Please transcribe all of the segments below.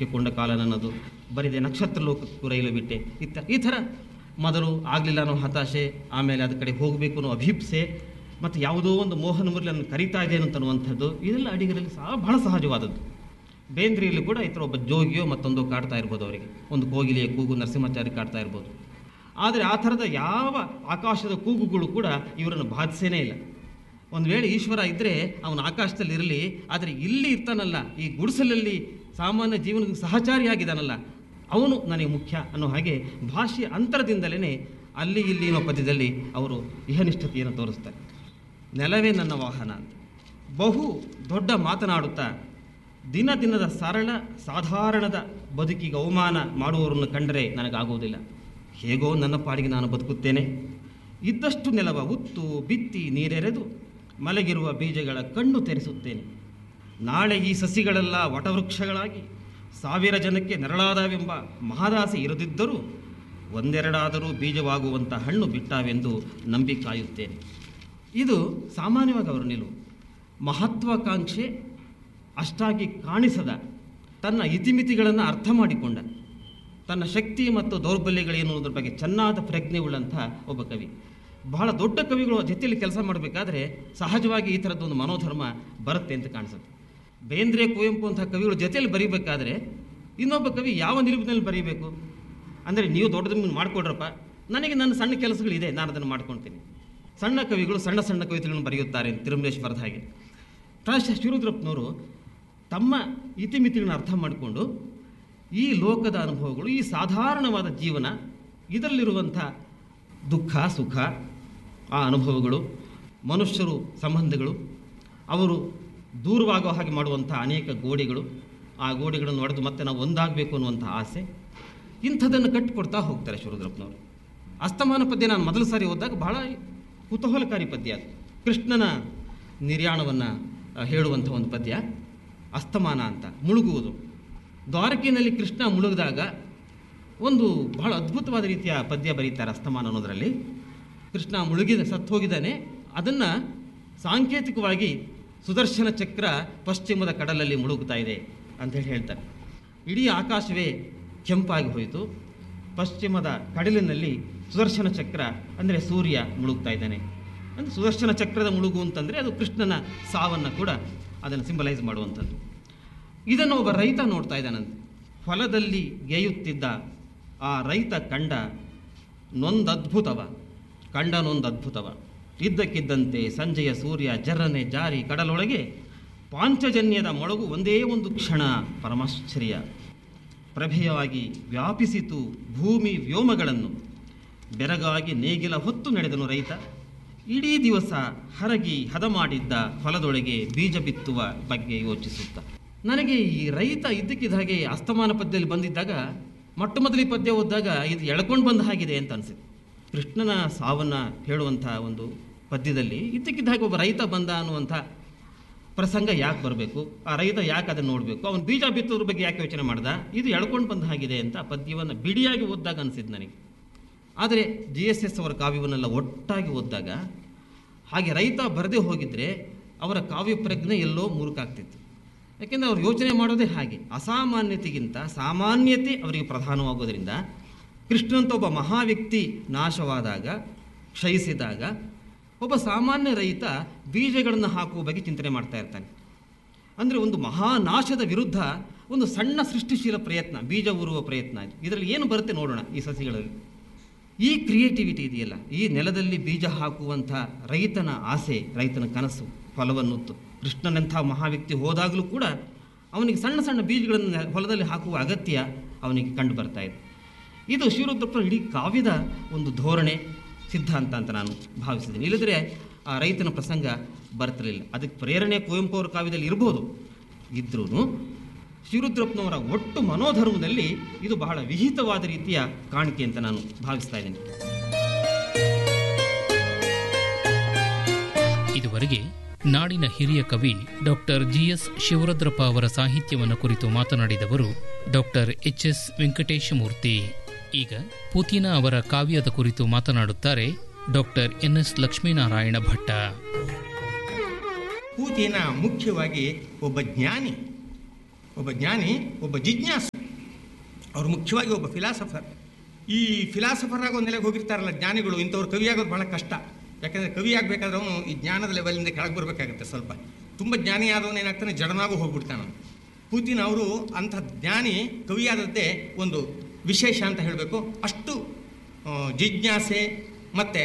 ಲೋಕಕ್ಕೆ ಕೊಂಡ ಕಾಲ ನನ್ನದು ಬರಿದೆ ನಕ್ಷತ್ರ ಲೋಕಕ್ಕೂ ರೈಲು ಬಿಟ್ಟೆ ಇತ್ತ ಈ ಥರ ಮೊದಲು ಆಗಲಿಲ್ಲ ಅನ್ನೋ ಹತಾಶೆ ಆಮೇಲೆ ಅದ ಕಡೆ ಹೋಗಬೇಕು ಅನ್ನೋ ಅಭಿಪ್ಸೆ ಮತ್ತು ಯಾವುದೋ ಒಂದು ಮೋಹನ ಮುರಳಿ ನನ್ನ ಕರಿತಾ ಇದೆ ಅಂತನ್ನುವಂಥದ್ದು ಇದೆಲ್ಲ ಅಡಿಗರಲ್ಲಿ ಸಹ ಬಹಳ ಸಹಜವಾದದ್ದು ಬೇಂದ್ರಿಯಲ್ಲಿ ಕೂಡ ಈ ಥರ ಒಬ್ಬ ಜೋಗಿಯೋ ಮತ್ತೊಂದು ಕಾಡ್ತಾ ಇರ್ಬೋದು ಅವರಿಗೆ ಒಂದು ಕೋಗಿಲೆಯ ಕೂಗು ನರಸಿಂಹಾಚಾರ್ಯ ಕಾಡ್ತಾ ಇರ್ಬೋದು ಆದರೆ ಆ ಥರದ ಯಾವ ಆಕಾಶದ ಕೂಗುಗಳು ಕೂಡ ಇವರನ್ನು ಬಾಧಿಸೇನೇ ಇಲ್ಲ ಒಂದು ವೇಳೆ ಈಶ್ವರ ಇದ್ದರೆ ಅವನು ಆಕಾಶದಲ್ಲಿ ಇರಲಿ ಆದರೆ ಇಲ್ಲಿ ಇರ್ತಾನಲ್ಲ ಈ ಗುಡಿಸಲಲ್ಲಿ ಸಾಮಾನ್ಯ ಜೀವನದ ಸಹಚಾರಿಯಾಗಿದ್ದಾನಲ್ಲ ಅವನು ನನಗೆ ಮುಖ್ಯ ಅನ್ನೋ ಹಾಗೆ ಭಾಷೆಯ ಅಂತರದಿಂದಲೇ ಅಲ್ಲಿ ಇಲ್ಲಿ ಅನ್ನೋ ಪದ್ಯದಲ್ಲಿ ಅವರು ಇಹನಿಷ್ಠತೆಯನ್ನು ತೋರಿಸ್ತಾರೆ ನೆಲವೇ ನನ್ನ ವಾಹನ ಅಂತ ಬಹು ದೊಡ್ಡ ಮಾತನಾಡುತ್ತಾ ದಿನ ದಿನದ ಸರಳ ಸಾಧಾರಣದ ಬದುಕಿಗೆ ಅವಮಾನ ಮಾಡುವವರನ್ನು ಕಂಡರೆ ನನಗಾಗುವುದಿಲ್ಲ ಹೇಗೋ ನನ್ನ ಪಾಡಿಗೆ ನಾನು ಬದುಕುತ್ತೇನೆ ಇದ್ದಷ್ಟು ನೆಲವ ಉತ್ತು ಬಿತ್ತಿ ನೀರೆರೆದು ಮಲಗಿರುವ ಬೀಜಗಳ ಕಣ್ಣು ತೆರೆಸುತ್ತೇನೆ ನಾಳೆ ಈ ಸಸಿಗಳೆಲ್ಲ ವಟವೃಕ್ಷಗಳಾಗಿ ಸಾವಿರ ಜನಕ್ಕೆ ನೆರಳಾದವೆಂಬ ಮಹದಾಸೆ ಇರದಿದ್ದರೂ ಒಂದೆರಡಾದರೂ ಬೀಜವಾಗುವಂಥ ಹಣ್ಣು ಬಿಟ್ಟಾವೆಂದು ನಂಬಿ ಕಾಯುತ್ತೇನೆ ಇದು ಸಾಮಾನ್ಯವಾಗಿ ಅವರ ನಿಲುವು ಮಹತ್ವಾಕಾಂಕ್ಷೆ ಅಷ್ಟಾಗಿ ಕಾಣಿಸದ ತನ್ನ ಇತಿಮಿತಿಗಳನ್ನು ಅರ್ಥ ಮಾಡಿಕೊಂಡ ತನ್ನ ಶಕ್ತಿ ಮತ್ತು ದೌರ್ಬಲ್ಯಗಳೇನು ಅನ್ನೋದ್ರ ಬಗ್ಗೆ ಚೆನ್ನಾದ ಪ್ರಜ್ಞೆ ಉಳ್ಳಂಥ ಒಬ್ಬ ಕವಿ ಬಹಳ ದೊಡ್ಡ ಕವಿಗಳು ಜೊತೆಯಲ್ಲಿ ಕೆಲಸ ಮಾಡಬೇಕಾದ್ರೆ ಸಹಜವಾಗಿ ಈ ಥರದ್ದೊಂದು ಮನೋಧರ್ಮ ಬರುತ್ತೆ ಅಂತ ಕಾಣಿಸುತ್ತೆ ಬೇಂದ್ರೆ ಕುವೆಂಪು ಅಂತಹ ಕವಿಗಳು ಜೊತೆಯಲ್ಲಿ ಬರೀಬೇಕಾದ್ರೆ ಇನ್ನೊಬ್ಬ ಕವಿ ಯಾವ ನಿಲುವಿನಲ್ಲಿ ಬರೀಬೇಕು ಅಂದರೆ ನೀವು ದೊಡ್ಡದನ್ನು ಮಾಡಿಕೊಡ್ರಪ್ಪ ನನಗೆ ನನ್ನ ಸಣ್ಣ ಕೆಲಸಗಳಿದೆ ನಾನು ಅದನ್ನು ಮಾಡ್ಕೊಳ್ತೀನಿ ಸಣ್ಣ ಕವಿಗಳು ಸಣ್ಣ ಸಣ್ಣ ಕವಿತೆಗಳನ್ನು ಬರೆಯುತ್ತಾರೆ ತಿರುಮಲೇಶ್ವರದ ಹಾಗೆ ಪ್ರಾಯಶಃ ಶಿವರುದ್ರಪ್ಪನವರು ತಮ್ಮ ಇತಿಮಿತಿಗಳನ್ನು ಅರ್ಥ ಮಾಡಿಕೊಂಡು ಈ ಲೋಕದ ಅನುಭವಗಳು ಈ ಸಾಧಾರಣವಾದ ಜೀವನ ಇದರಲ್ಲಿರುವಂಥ ದುಃಖ ಸುಖ ಆ ಅನುಭವಗಳು ಮನುಷ್ಯರು ಸಂಬಂಧಗಳು ಅವರು ದೂರವಾಗೋ ಹಾಗೆ ಮಾಡುವಂಥ ಅನೇಕ ಗೋಡೆಗಳು ಆ ಗೋಡೆಗಳನ್ನು ಒಡೆದು ಮತ್ತೆ ನಾವು ಒಂದಾಗಬೇಕು ಅನ್ನುವಂಥ ಆಸೆ ಇಂಥದ್ದನ್ನು ಕಟ್ಟಿಕೊಡ್ತಾ ಹೋಗ್ತಾರೆ ಶಿವರುದ್ರಪ್ಪನವರು ಅಸ್ತಮಾನ ಪದ್ಯ ನಾನು ಮೊದಲು ಸಾರಿ ಓದಿದಾಗ ಬಹಳ ಕುತೂಹಲಕಾರಿ ಪದ್ಯ ಅದು ಕೃಷ್ಣನ ನಿರ್ಯಾಣವನ್ನು ಹೇಳುವಂಥ ಒಂದು ಪದ್ಯ ಅಸ್ತಮಾನ ಅಂತ ಮುಳುಗುವುದು ದ್ವಾರಕೆಯಲ್ಲಿ ಕೃಷ್ಣ ಮುಳುಗಿದಾಗ ಒಂದು ಬಹಳ ಅದ್ಭುತವಾದ ರೀತಿಯ ಪದ್ಯ ಬರೀತಾರೆ ಅಸ್ತಮಾನ ಅನ್ನೋದರಲ್ಲಿ ಕೃಷ್ಣ ಮುಳುಗಿದ ಸತ್ತು ಹೋಗಿದ್ದಾನೆ ಅದನ್ನು ಸಾಂಕೇತಿಕವಾಗಿ ಸುದರ್ಶನ ಚಕ್ರ ಪಶ್ಚಿಮದ ಕಡಲಲ್ಲಿ ಮುಳುಗುತ್ತಾ ಇದೆ ಅಂತೇಳಿ ಹೇಳ್ತಾರೆ ಇಡೀ ಆಕಾಶವೇ ಕೆಂಪಾಗಿ ಹೋಯಿತು ಪಶ್ಚಿಮದ ಕಡಲಿನಲ್ಲಿ ಸುದರ್ಶನ ಚಕ್ರ ಅಂದರೆ ಸೂರ್ಯ ಮುಳುಗ್ತಾ ಇದ್ದಾನೆ ಅಂದರೆ ಸುದರ್ಶನ ಚಕ್ರದ ಮುಳುಗು ಅಂತಂದರೆ ಅದು ಕೃಷ್ಣನ ಸಾವನ್ನು ಕೂಡ ಅದನ್ನು ಸಿಂಬಲೈಸ್ ಮಾಡುವಂಥದ್ದು ಇದನ್ನು ಒಬ್ಬ ರೈತ ನೋಡ್ತಾ ಇದ್ದಾನಂತೆ ಹೊಲದಲ್ಲಿ ಗೆಯುತ್ತಿದ್ದ ಆ ರೈತ ಕಂಡ ನೊಂದದ್ಭುತವ ಕಂಡ ನೊಂದದ್ಭುತವ ಇದ್ದಕ್ಕಿದ್ದಂತೆ ಸಂಜೆಯ ಸೂರ್ಯ ಜರ್ರನೆ ಜಾರಿ ಕಡಲೊಳಗೆ ಪಾಂಚಜನ್ಯದ ಮೊಳಗು ಒಂದೇ ಒಂದು ಕ್ಷಣ ಪರಮಾಶ್ಚರ್ಯ ಪ್ರಭೆಯವಾಗಿ ವ್ಯಾಪಿಸಿತು ಭೂಮಿ ವ್ಯೋಮಗಳನ್ನು ಬೆರಗಾಗಿ ನೇಗಿಲ ಹೊತ್ತು ನಡೆದನು ರೈತ ಇಡೀ ದಿವಸ ಹರಗಿ ಹದ ಮಾಡಿದ್ದ ಹೊಲದೊಳಗೆ ಬೀಜ ಬಿತ್ತುವ ಬಗ್ಗೆ ಯೋಚಿಸುತ್ತ ನನಗೆ ಈ ರೈತ ಇದ್ದಕ್ಕಿದ್ದ ಹಾಗೆ ಅಸ್ತಮಾನ ಪದ್ಯದಲ್ಲಿ ಬಂದಿದ್ದಾಗ ಮೊಟ್ಟ ಮೊದಲ ಪದ್ಯ ಓದಿದಾಗ ಇದು ಎಳ್ಕೊಂಡು ಬಂದ ಹಾಗಿದೆ ಅಂತ ಅನಿಸಿತು ಕೃಷ್ಣನ ಸಾವನ್ನು ಹೇಳುವಂಥ ಒಂದು ಪದ್ಯದಲ್ಲಿ ಇದ್ದಕ್ಕಿದ್ದ ಹಾಗೆ ಒಬ್ಬ ರೈತ ಬಂದ ಅನ್ನುವಂಥ ಪ್ರಸಂಗ ಯಾಕೆ ಬರಬೇಕು ಆ ರೈತ ಯಾಕೆ ಅದನ್ನು ನೋಡಬೇಕು ಅವನು ಬೀಜ ಬಿತ್ತೋದ್ರ ಬಗ್ಗೆ ಯಾಕೆ ಯೋಚನೆ ಮಾಡ್ದ ಇದು ಎಳ್ಕೊಂಡು ಬಂದ ಹಾಗಿದೆ ಅಂತ ಆ ಪದ್ಯವನ್ನು ಬಿಡಿಯಾಗಿ ಓದಿದಾಗ ಅನಿಸಿದ್ದು ನನಗೆ ಆದರೆ ಜಿ ಎಸ್ ಎಸ್ ಅವರ ಕಾವ್ಯವನ್ನೆಲ್ಲ ಒಟ್ಟಾಗಿ ಓದಿದಾಗ ಹಾಗೆ ರೈತ ಬರದೇ ಹೋಗಿದ್ರೆ ಅವರ ಕಾವ್ಯ ಪ್ರಜ್ಞೆ ಎಲ್ಲೋ ಮುರುಕಾಗ್ತಿತ್ತು ಯಾಕೆಂದರೆ ಅವ್ರು ಯೋಚನೆ ಮಾಡೋದೇ ಹಾಗೆ ಅಸಾಮಾನ್ಯತೆಗಿಂತ ಸಾಮಾನ್ಯತೆ ಅವರಿಗೆ ಪ್ರಧಾನವಾಗೋದರಿಂದ ಕೃಷ್ಣಂತ ಒಬ್ಬ ಮಹಾವ್ಯಕ್ತಿ ನಾಶವಾದಾಗ ಕ್ಷಯಿಸಿದಾಗ ಒಬ್ಬ ಸಾಮಾನ್ಯ ರೈತ ಬೀಜಗಳನ್ನು ಹಾಕುವ ಬಗ್ಗೆ ಚಿಂತನೆ ಮಾಡ್ತಾ ಇರ್ತಾನೆ ಅಂದರೆ ಒಂದು ಮಹಾನಾಶದ ವಿರುದ್ಧ ಒಂದು ಸಣ್ಣ ಸೃಷ್ಟಿಶೀಲ ಪ್ರಯತ್ನ ಬೀಜ ಊರುವ ಪ್ರಯತ್ನ ಇದರಲ್ಲಿ ಏನು ಬರುತ್ತೆ ನೋಡೋಣ ಈ ಸಸಿಗಳಲ್ಲಿ ಈ ಕ್ರಿಯೇಟಿವಿಟಿ ಇದೆಯಲ್ಲ ಈ ನೆಲದಲ್ಲಿ ಬೀಜ ಹಾಕುವಂಥ ರೈತನ ಆಸೆ ರೈತನ ಕನಸು ಫಲವನ್ನುತ್ತು ಕೃಷ್ಣನಂಥ ಮಹಾವ್ಯಕ್ತಿ ಹೋದಾಗಲೂ ಕೂಡ ಅವನಿಗೆ ಸಣ್ಣ ಸಣ್ಣ ಬೀಜಗಳನ್ನು ನೆ- ಹೊಲದಲ್ಲಿ ಹಾಕುವ ಅಗತ್ಯ ಅವನಿಗೆ ಕಂಡು ಬರ್ತಾ ಇದೆ ಇದು ಶಿವರುದ್ರಪ್ಪನ ಇಡೀ ಕಾವ್ಯದ ಒಂದು ಧೋರಣೆ ಸಿದ್ಧಾಂತ ಅಂತ ನಾನು ಭಾವಿಸಿದ್ದೀನಿ ಇಲ್ಲದ್ರೆ ಆ ರೈತನ ಪ್ರಸಂಗ ಬರ್ತಿರಲಿಲ್ಲ ಅದಕ್ಕೆ ಪ್ರೇರಣೆ ಕುವೆಂಪು ಅವರ ಕಾವ್ಯದಲ್ಲಿ ಇರ್ಬೋದು ಇದ್ರೂ ಶಿವರುದ್ರಪ್ಪನವರ ಒಟ್ಟು ಮನೋಧರ್ಮದಲ್ಲಿ ಇದು ಬಹಳ ವಿಹಿತವಾದ ರೀತಿಯ ಕಾಣಿಕೆ ಅಂತ ನಾನು ಭಾವಿಸ್ತಾ ಇದ್ದೀನಿ ಇದುವರೆಗೆ ನಾಡಿನ ಹಿರಿಯ ಕವಿ ಡಾಕ್ಟರ್ ಜಿಎಸ್ ಶಿವರುದ್ರಪ್ಪ ಅವರ ಸಾಹಿತ್ಯವನ್ನು ಕುರಿತು ಮಾತನಾಡಿದವರು ಡಾಕ್ಟರ್ ಎಚ್ ಎಸ್ ವೆಂಕಟೇಶಮೂರ್ತಿ ಈಗ ಪುತಿನ ಅವರ ಕಾವ್ಯದ ಕುರಿತು ಮಾತನಾಡುತ್ತಾರೆ doctor N S Lakshminarayana Bhatta Putina ಮುಖ್ಯವಾಗಿ ಒಬ್ಬ ಜ್ಞಾನಿ ಒಬ್ಬ ಜ್ಞಾನಿ ಒಬ್ಬ ಜಿಜ್ಞಾಸು ಅವರು ಮುಖ್ಯವಾಗಿ ಒಬ್ಬ ಫಿಲಾಸಫರ್ ಈ ಫಿಲಾಸಫರ್ ಆಗೋ ನೆಲೆಗೆ ಹೋಗಿರ್ತಾರಲ್ಲ ಜ್ಞಾನಿಗಳು ಇಂಥವ್ರು ಕವಿ ಆಗೋದು ಬಹಳ ಕಷ್ಟ ಯಾಕಂದರೆ ಕವಿ ಆಗಬೇಕಾದ್ರೆ ಅವನು ಈ ಜ್ಞಾನದ ಲೆವೆಲಿಂದ ಕೆಳಗೆ ಬರಬೇಕಾಗುತ್ತೆ ಸ್ವಲ್ಪ ತುಂಬ ಜ್ಞಾನಿ ಆದವನು ಏನಾಗ್ತಾನೆ ಜಡನಾಗೂ ಹೋಗ್ಬಿಡ್ತಾನೆ ಅವನು. ಪುತಿನ್ ಅವರು ಅಂಥ ಜ್ಞಾನಿ ಕವಿಯಾದದ್ದೇ ಒಂದು ವಿಶೇಷ ಅಂತ ಹೇಳಬೇಕು ಅಷ್ಟು ಆ, ಜಿಜ್ಞಾಸೆ ಮತ್ತು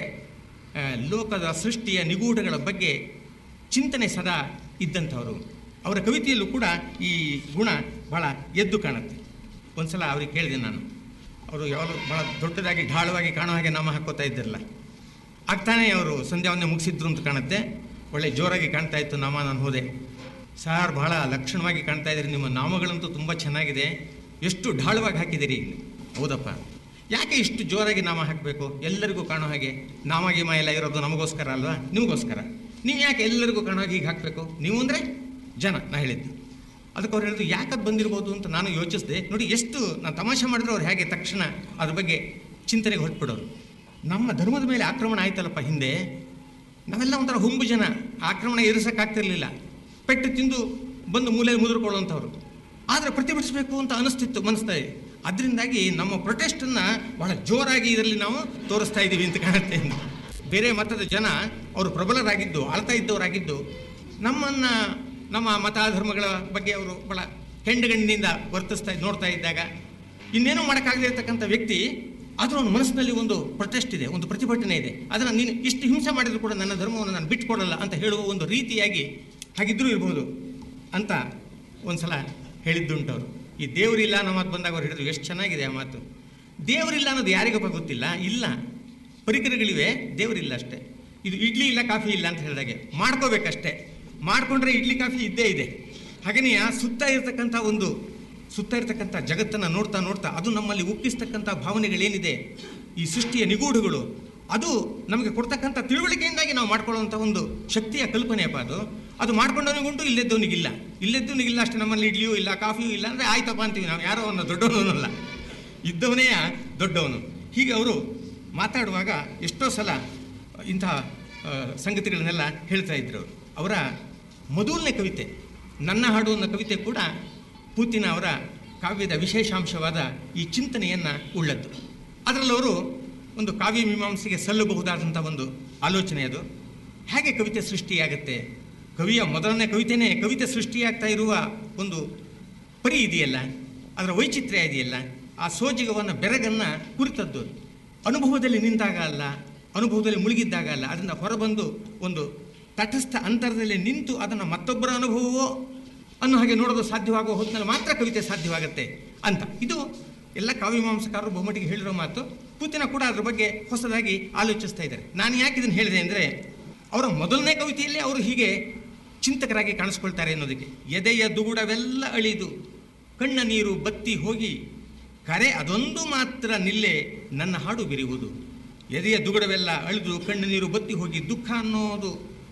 ಲೋಕದ ಸೃಷ್ಟಿಯ ನಿಗೂಢಗಳ ಬಗ್ಗೆ ಚಿಂತನೆ ಸದಾ ಇದ್ದಂಥವರು ಅವರ ಕವಿತೆಯಲ್ಲೂ ಕೂಡ ಈ ಗುಣ ಬಹಳ ಎದ್ದು ಕಾಣುತ್ತೆ ಒಂದ್ಸಲ ಅವ್ರಿಗೆ ಕೇಳಿದೆ ನಾನು ಅವರು ಯಾವಾಗಲೂ ಭಾಳ ದೊಡ್ಡದಾಗಿ ಢಾಳವಾಗಿ ಕಾಣೋ ಹಾಗೆ ನಾಮ ಹಾಕೋತಾ ಇದ್ದಿರಲ್ಲ ಆಗ್ತಾನೆ ಅವರು ಸಂಧ್ಯಾವನ್ನೇ ಮುಗಿಸಿದ್ರು ಅಂತ ಕಾಣುತ್ತೆ ಒಳ್ಳೆ ಜೋರಾಗಿ ಕಾಣ್ತಾ ಇತ್ತು ನಾಮ ನಾನು ಹೋದೆ ಸಾರ್ ಬಹಳ ಲಕ್ಷಣವಾಗಿ ಕಾಣ್ತಾ ಇದ್ದೀರಿ ನಿಮ್ಮ ನಾಮಗಳಂತೂ ತುಂಬ ಚೆನ್ನಾಗಿದೆ ಎಷ್ಟು ಢಾಳವಾಗಿ ಹಾಕಿದ್ದೀರಿ ಹೌದಪ್ಪ ಯಾಕೆ ಇಷ್ಟು ಜೋರಾಗಿ ನಾಮ ಹಾಕಬೇಕು ಎಲ್ಲರಿಗೂ ಕಾಣೋ ಹಾಗೆ ನಾಮ ಗೀಮ ಎಲ್ಲ ಇರೋದು ನಮಗೋಸ್ಕರ ಅಲ್ವಾ ನಿಮಗೋಸ್ಕರ ನೀವು ಯಾಕೆ ಎಲ್ಲರಿಗೂ ಕಾಣೋ ಹಾಗೆ ಹೀಗೆ ಹಾಕಬೇಕು ನೀವು ಅಂದರೆ ಜನ ನಾ ಹೇಳಿದ್ದು ಅದಕ್ಕೆ ಅವ್ರು ಹೇಳಿದ್ರು ಯಾಕದು ಬಂದಿರ್ಬೋದು ಅಂತ ನಾನು ಯೋಚಿಸಿದೆ ನೋಡಿ ಎಷ್ಟು ನಾನು ತಮಾಷೆ ಮಾಡಿದ್ರೆ ಅವ್ರು ಹೇಗೆ ತಕ್ಷಣ ಅದ್ರ ಬಗ್ಗೆ ಚಿಂತನೆಗೆ ಹೊರಟ್ಬಿಡೋರು ನಮ್ಮ ಧರ್ಮದ ಮೇಲೆ ಆಕ್ರಮಣ ಆಯ್ತಲ್ಲಪ್ಪ ಹಿಂದೆ ನಾವೆಲ್ಲ ಒಂಥರ ಹುಂಬು ಜನ ಆಕ್ರಮಣ ಎದುರಿಸೋಕ್ಕಾಗ್ತಿರ್ಲಿಲ್ಲ ಪೆಟ್ಟು ತಿಂದು ಬಂದು ಮೂಲೆಯಲ್ಲಿ ಮುದುರ್ಕೊಳ್ಳುವಂಥವ್ರು ಆದರೆ ಪ್ರತಿಭಟಿಸಬೇಕು ಅಂತ ಅನಿಸ್ತಿತ್ತು ಮನಸ್ತಾ ಇದೆ ಅದರಿಂದಾಗಿ ನಮ್ಮ ಪ್ರೊಟೆಸ್ಟನ್ನು ಬಹಳ ಜೋರಾಗಿ ಇದರಲ್ಲಿ ನಾವು ತೋರಿಸ್ತಾ ಇದ್ದೀವಿ ಅಂತ ಕಾಣುತ್ತೆ ಬೇರೆ ಮತದ ಜನ ಅವರು ಪ್ರಬಲರಾಗಿದ್ದು ಆಳ್ತಾ ಇದ್ದವರಾಗಿದ್ದು ನಮ್ಮನ್ನು ನಮ್ಮ ಮತ ಧರ್ಮಗಳ ಬಗ್ಗೆ ಅವರು ಬಹಳ ಕೆಂಡಗಣ್ಣಿನಿಂದ ವರ್ತಿಸ್ತಾ ನೋಡ್ತಾ ಇದ್ದಾಗ ಇನ್ನೇನೂ ಮಾಡೋಕ್ಕಾಗದೇ ಇರತಕ್ಕಂಥ ವ್ಯಕ್ತಿ ಆದರೂ ಅವನ ಮನಸ್ಸಿನಲ್ಲಿ ಒಂದು ಪ್ರೊಟೆಸ್ಟ್ ಇದೆ ಒಂದು ಪ್ರತಿಭಟನೆ ಇದೆ ಅದನ್ನು ನೀನು ಇಷ್ಟು ಹಿಂಸೆ ಮಾಡಿದ್ರು ಕೂಡ ನನ್ನ ಧರ್ಮವನ್ನು ನಾನು ಬಿಟ್ಕೊಡಲ್ಲ ಅಂತ ಹೇಳುವ ಒಂದು ರೀತಿಯಾಗಿ ಹಾಗಿದ್ರೂ ಇರ್ಬೋದು ಅಂತ ಒಂದ್ಸಲ ಹೇಳಿದ್ದುಂಟು ಅವರು ಈ ದೇವರಿಲ್ಲ ಅನ್ನೋ ಮಾತು ಬಂದಾಗ ಅವ್ರು ಹೇಳಿದ್ರು ಎಷ್ಟು ಚೆನ್ನಾಗಿದೆ ಆ ಮಾತು ದೇವರಿಲ್ಲ ಅನ್ನೋದು ಯಾರಿಗಪ್ಪ ಗೊತ್ತಿಲ್ಲ ಇಲ್ಲ ಪರಿಕರಗಳಿವೆ ದೇವರಿಲ್ಲ ಅಷ್ಟೇ ಇದು ಇಡ್ಲಿ ಇಲ್ಲ ಕಾಫಿ ಇಲ್ಲ ಅಂತ ಹೇಳಿದಾಗೆ ಮಾಡ್ಕೋಬೇಕಷ್ಟೇ ಮಾಡಿಕೊಂಡ್ರೆ ಇಡ್ಲಿ ಕಾಫಿ ಇದ್ದೇ ಇದೆ ಹಾಗೆಯೇ ಆ ಸುತ್ತ ಇರತಕ್ಕಂಥ ಒಂದು ಸುತ್ತ ಇರತಕ್ಕಂಥ ಜಗತ್ತನ್ನು ನೋಡ್ತಾ ನೋಡ್ತಾ ಅದು ನಮ್ಮಲ್ಲಿ ಉಕ್ಕಿಸ್ತಕ್ಕಂಥ ಭಾವನೆಗಳೇನಿದೆ ಈ ಸೃಷ್ಟಿಯ ನಿಗೂಢಗಳು ಅದು ನಮಗೆ ಕೊಡ್ತಕ್ಕಂಥ ತಿಳುವಳಿಕೆಯಿಂದಾಗಿ ನಾವು ಮಾಡ್ಕೊಳ್ಳುವಂಥ ಒಂದು ಶಕ್ತಿಯ ಕಲ್ಪನೆಯಪ್ಪ ಅದು ಅದು ಮಾಡ್ಕೊಂಡವನಿಗುಂಟು ಇಲ್ಲದವನಿಗಿಲ್ಲ ಇಲ್ಲದವನಿಗಿಲ್ಲ ಅಷ್ಟೇ ನಮ್ಮಲ್ಲಿ ಇಡ್ಲಿಯೂ ಇಲ್ಲ ಕಾಫಿಯೂ ಇಲ್ಲ ಅಂದರೆ ಆಯ್ತಪ್ಪ ಅಂತೀವಿ ನಾವು ಯಾರೋ ಅವನು ದೊಡ್ಡವನಲ್ಲ ಇದ್ದವನೇ ದೊಡ್ಡವನು ಹೀಗೆ ಅವರು ಮಾತಾಡುವಾಗ ಎಷ್ಟೋ ಸಲ ಇಂತಹ ಆ, ಸಂಗತಿಗಳನ್ನೆಲ್ಲ ಹೇಳ್ತಾ ಇದ್ರು ಅವರು ಅವರ ಮೊದಲನೇ ಕವಿತೆ ನನ್ನ ಹಾಡು ಅನ್ನೋ ಕವಿತೆ ಕೂಡ ಪೂತಿನ ಅವರ ಕಾವ್ಯದ ವಿಶೇಷಾಂಶವಾದ ಈ ಚಿಂತನೆಯನ್ನು ಉಳ್ಳದ್ದು ಅದರಲ್ಲಿ ಅವರು ಒಂದು ಕಾವ್ಯ ಮೀಮಾಂಸೆಗೆ ಸಲ್ಲಬಹುದಾದಂಥ ಒಂದು ಆಲೋಚನೆ ಅದು ಹೇಗೆ ಕವಿತೆ ಸೃಷ್ಟಿಯಾಗುತ್ತೆ ಕವಿಯ ಮೊದಲನೇ ಕವಿತೆನೇ ಕವಿತೆ ಸೃಷ್ಟಿಯಾಗ್ತಾ ಇರುವ ಒಂದು ಪರಿ ಇದೆಯಲ್ಲ ಅದರ ವೈಚಿತ್ರ್ಯ ಇದೆಯಲ್ಲ ಆ ಸೋಜಿಗವನ್ನು ಬೆರಗನ್ನು ಕುರಿತದ್ದು ಅದು. ಅನುಭವದಲ್ಲಿ ನಿಂತಾಗ ಅಲ್ಲ ಅನುಭವದಲ್ಲಿ ಮುಳುಗಿದ್ದಾಗ ಅಲ್ಲ ಅದರಿಂದ ಹೊರಬಂದು ಒಂದು ತಟಸ್ಥ ಅಂತರದಲ್ಲಿ ನಿಂತು ಅದನ್ನು ಮತ್ತೊಬ್ಬರ ಅನುಭವವೋ ಅನ್ನೋ ಹಾಗೆ ನೋಡೋದು ಸಾಧ್ಯವಾಗುವ ಹೊತ್ತಿನಲ್ಲಿ ಮಾತ್ರ ಕವಿತೆ ಸಾಧ್ಯವಾಗುತ್ತೆ ಅಂತ ಇದು ಎಲ್ಲ ಕಾವ್ಯಮೀಮಾಂಸಕಾರರು ಬಹುಮಟ್ಟಿಗೆ ಹೇಳಿರೋ ಮಾತು ಪೂತಿನ ಕೂಡ ಅದ್ರ ಬಗ್ಗೆ ಹೊಸದಾಗಿ ಆಲೋಚಿಸ್ತಾ ಇದ್ದಾರೆ ನಾನು ಯಾಕೆ ಇದನ್ನು ಹೇಳಿದೆ ಅಂದರೆ ಅವರ ಮೊದಲನೇ ಕವಿತೆಯಲ್ಲಿ ಅವರು ಹೀಗೆ ಚಿಂತಕರಾಗಿ ಕಾಣಿಸ್ಕೊಳ್ತಾರೆ ಅನ್ನೋದಕ್ಕೆ ಎದೆಯ ದುಗುಡವೆಲ್ಲ ಅಳಿದು ಕಣ್ಣ ನೀರು ಬತ್ತಿ ಹೋಗಿ ಕರೆ ಅದೊಂದು ಮಾತ್ರ ನಿಲ್ಲೆ ನನ್ನ ಹಾಡು ಬಿರಿಯುವುದು ಎದೆಯ ದುಗುಡವೆಲ್ಲ ಅಳಿದು ಕಣ್ಣು ನೀರು ಬತ್ತಿ ಹೋಗಿ ದುಃಖ ಅನ್ನೋದು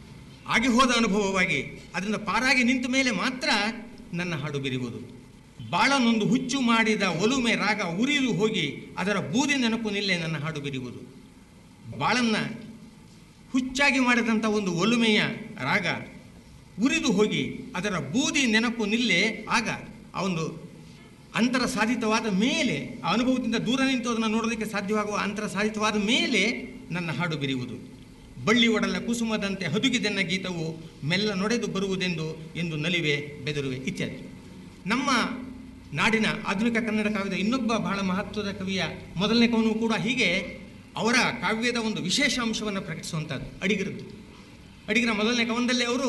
ಆಗಿ ಹೋದ ಅನುಭವವಾಗಿ ಅದರಿಂದ ಪಾರಾಗಿ ನಿಂತ ಮೇಲೆ ಮಾತ್ರ ನನ್ನ ಹಾಡು ಬಿರಿಯುವುದು ಬಾಳನೊಂದು ಹುಚ್ಚು ಮಾಡಿದ ಒಲುಮೆ ರಾಗ ಉರಿದು ಹೋಗಿ ಅದರ ಬೂದಿ ನೆನಪು ನಿಲ್ಲೆ ನನ್ನ ಹಾಡು ಬಿರಿಯುವುದು ಬಾಳನ್ನ ಹುಚ್ಚಾಗಿ ಮಾಡಿದಂಥ ಒಂದು ಒಲುಮೆಯ ರಾಗ ಉರಿದು ಹೋಗಿ ಅದರ ಬೂದಿ ನೆನಪು ನಿಲ್ಲೆ ಆಗ ಆ ಒಂದು ಅಂತರ ಸಾಧಿತವಾದ ಮೇಲೆ ಆ ಅನುಭವದಿಂದ ದೂರ ನಿಂತು ಅದನ್ನು ನೋಡೋದಕ್ಕೆ ಸಾಧ್ಯವಾಗುವ ಅಂತರ ಸಾಧಿತವಾದ ಮೇಲೆ ನನ್ನ ಹಾಡು ಬಿರಿಯುವುದು ಬಳ್ಳಿ ಒಡಲ ಕುಸುಮದಂತೆ ಹದುಗಿದೆನ್ನ ಗೀತವು ಮೆಲ್ಲ ನೊಡೆದು ಬರುವುದೆಂದು ಎಂದು ನಲಿವೆ ಬೆದರುವೆ ಇತ್ಯಾದಿ ನಮ್ಮ ನಾಡಿನ ಆಧುನಿಕ ಕನ್ನಡ ಕಾವ್ಯದ ಇನ್ನೊಬ್ಬ ಬಹಳ ಮಹತ್ವದ ಕವಿಯ ಮೊದಲನೇ ಕವನು ಕೂಡ ಹೀಗೆ ಅವರ ಕಾವ್ಯದ ಒಂದು ವಿಶೇಷ ಅಂಶವನ್ನು ಪ್ರಕಟಿಸುವಂಥದ್ದು ಅಡಿಗರದ್ದು ಅಡಿಗರ ಮೊದಲನೇ ಕವನದಲ್ಲಿ ಅವರು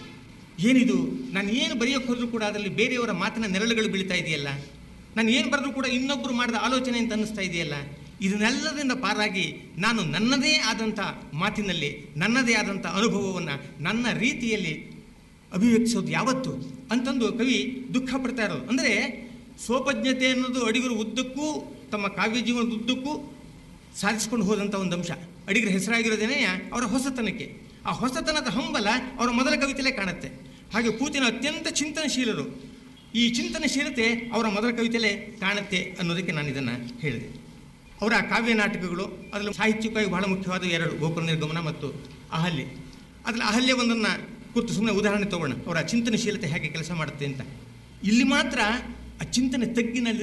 ಏನಿದು ನಾನು ಏನು ಬರೆಯೋಕ್ಕೆ ಹೋದರೂ ಕೂಡ ಅದರಲ್ಲಿ ಬೇರೆಯವರ ಮಾತಿನ ನೆರಳುಗಳು ಬೀಳ್ತಾ ಇದೆಯಲ್ಲ ನಾನು ಏನು ಬರೆದ್ರೂ ಕೂಡ ಇನ್ನೊಬ್ಬರು ಮಾಡಿದ ಆಲೋಚನೆ ಅಂತ ಅನ್ನಿಸ್ತಾ ಇದೆಯಲ್ಲ ಇದನ್ನೆಲ್ಲದಿಂದ ಪಾರಾಗಿ ನಾನು ನನ್ನದೇ ಆದಂಥ ಮಾತಿನಲ್ಲಿ ನನ್ನದೇ ಆದಂಥ ಅನುಭವವನ್ನು ನನ್ನ ರೀತಿಯಲ್ಲಿ ಅಭಿವ್ಯಕ್ತಿಸೋದು ಯಾವತ್ತು ಅಂತಂದು ಕವಿ ದುಃಖ ಪಡ್ತಾ ಇರೋದು ಅಂದರೆ ಸ್ವೋಪಜ್ಞತೆ ಅನ್ನೋದು ಅಡಿಗರು ಉದ್ದಕ್ಕೂ ತಮ್ಮ ಕಾವ್ಯ ಜೀವನದ ಉದ್ದಕ್ಕೂ ಸಾಧಿಸಿಕೊಂಡು ಹೋದಂಥ ಒಂದು ಅಂಶ ಅಡಿಗರ ಹೆಸರಾಗಿರೋದೇನೆ ಅವರ ಹೊಸತನಕ್ಕೆ ಆ ಹೊಸತನದ ಹಂಬಲ ಅವರ ಮೊದಲ ಕವಿತೆಯಲ್ಲೇ ಕಾಣುತ್ತೆ ಹಾಗೆ ಪೂತಿನ ಅತ್ಯಂತ ಚಿಂತನಶೀಲರು ಈ ಚಿಂತನಶೀಲತೆ ಅವರ ಮೊದಲ ಕವಿತೆಯಲ್ಲೇ ಕಾಣುತ್ತೆ ಅನ್ನೋದಕ್ಕೆ ನಾನು ಇದನ್ನು ಹೇಳಿದೆ ಅವರ ಕಾವ್ಯ ನಾಟಕಗಳು ಅದರಲ್ಲಿ ಸಾಹಿತ್ಯಿಕವಾಗಿ ಬಹಳ ಮುಖ್ಯವಾದ ಎರಡು ಗೋಕುಲ ನಿರ್ಗಮನ ಮತ್ತು ಅಹಲ್ಯೆ ಅದರಲ್ಲಿ ಅಹಲ್ಯ ಒಂದನ್ನು ಕುರಿತು ಸುಮ್ಮನೆ ಉದಾಹರಣೆ ತಗೋಣ ಅವರ ಚಿಂತನಶೀಲತೆ ಹೇಗೆ ಕೆಲಸ ಮಾಡುತ್ತೆ ಅಂತ ಇಲ್ಲಿ ಮಾತ್ರ ಆ ಚಿಂತನೆ ತಗ್ಗಿನಲ್ಲಿ